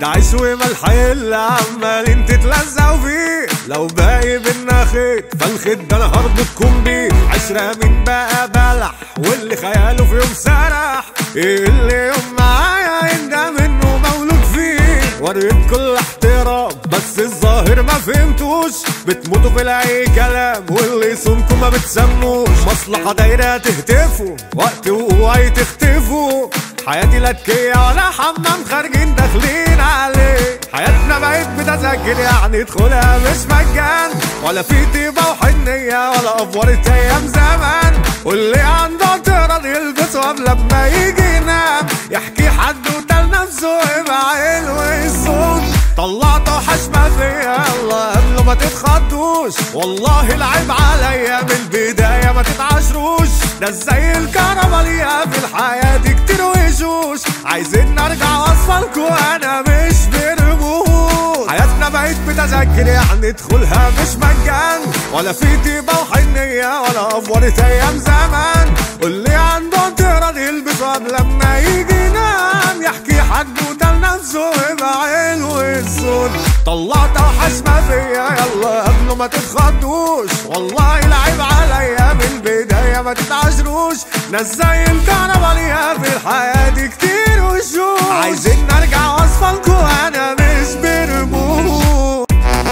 ده عيش وملح اللي عمالين تتلزقوا فيه لو باقي بينا خيط فالخيط ده انا هربطكم بيه عشرة مين بقى بلح واللي خياله في يوم سرح ايه اللي يوم معايا ان ده منه مولود فيه وريت كل احترام بس الظاهر ما فهمتوش بتموتوا في اي كلام واللي يصونكم ما بتسموش مصلحة دايرة تهتفوا وقت وقوعي تختفوا حياتي لا تكية ولا حمام خارجين داخلين عليه حياتنا بقت بتذاكر يعني ادخلها مش مجان ولا في طيبة وحنية ولا افورة ايام زمان واللي عنده اعتراض يلبسه قبل لما يجي ينام يحكي حد وتل نفسه يبقى حلو الصوت طلعت حشمة فيا الله قبل ما تتخضوش والله العيب عليا من البداية ما تتعاشروش ده زي الكهربا ليها في الحياة دي كتير وشوش عايزين نرجع واصفلكوا انا مش برموش حياتنا بقت بتذاكر يعني ادخلها مش مجان ولا في طيبة وحنية ولا افورة ايام زمان واللي عنده اعتراض يلبسه قبل لما يجي ينام يحكي حد وده لنفسه يبقى حلو الصوت طلعت وحشمة فيا يلا قبل ما تتخضوش والله العيب عليا من البداية ما تتعاشروش ناس زي الكهربا ليها في الحياة دي كتير وشوش عايزين نرجع واصفلكوا انا مش برموش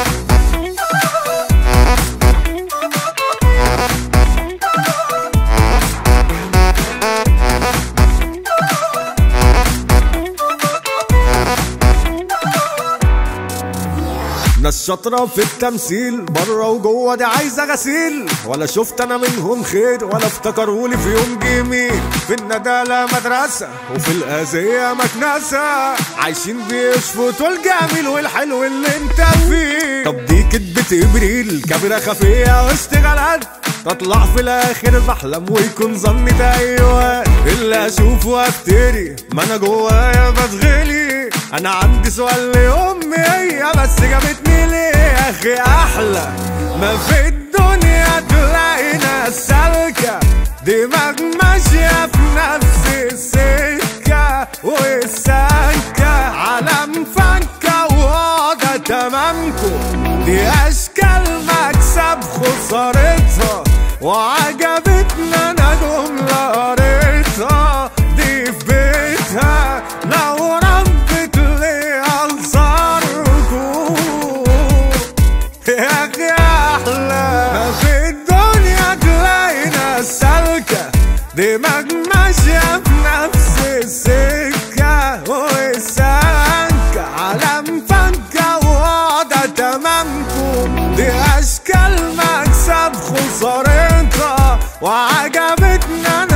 ناس شاطرة في التمثيل بره وجوه دي عايزة غسيل ولا شفت انا منهم خير ولا افتكرولي في يوم جميل في الندالة مدرسة وفي الأذية مكنسة عايشين بيشفطوا الجميل والحلو اللي انت فيه طب دي كدبة ابريل كاميرا خفية واشتغالات تطلع في الاخر بحلم ويكون ظني ده ايوه اللي اشوفه افتري ما انا جوايا بتغلي انا عندي سؤال لامي هي بس جابتني ليه يا اخي احلى ما في الدنيا تلاقي ناس سالكه دماغ ماشيه في نفس السكه والسكه عالم فكه وهذا تمامكم دي اشكال مكسب خسارتها وعجبتنا انا جمله قريتها دي في بيتها لو ربت لي انصاركم يا اخي احلى ما في الدنيا تلاقي ناس سالكه دماغ ماشيه في نفس السكه والسكه عالم فكه وهذا تمامكم دي اشكال مكسب خسارتها وعجبتنا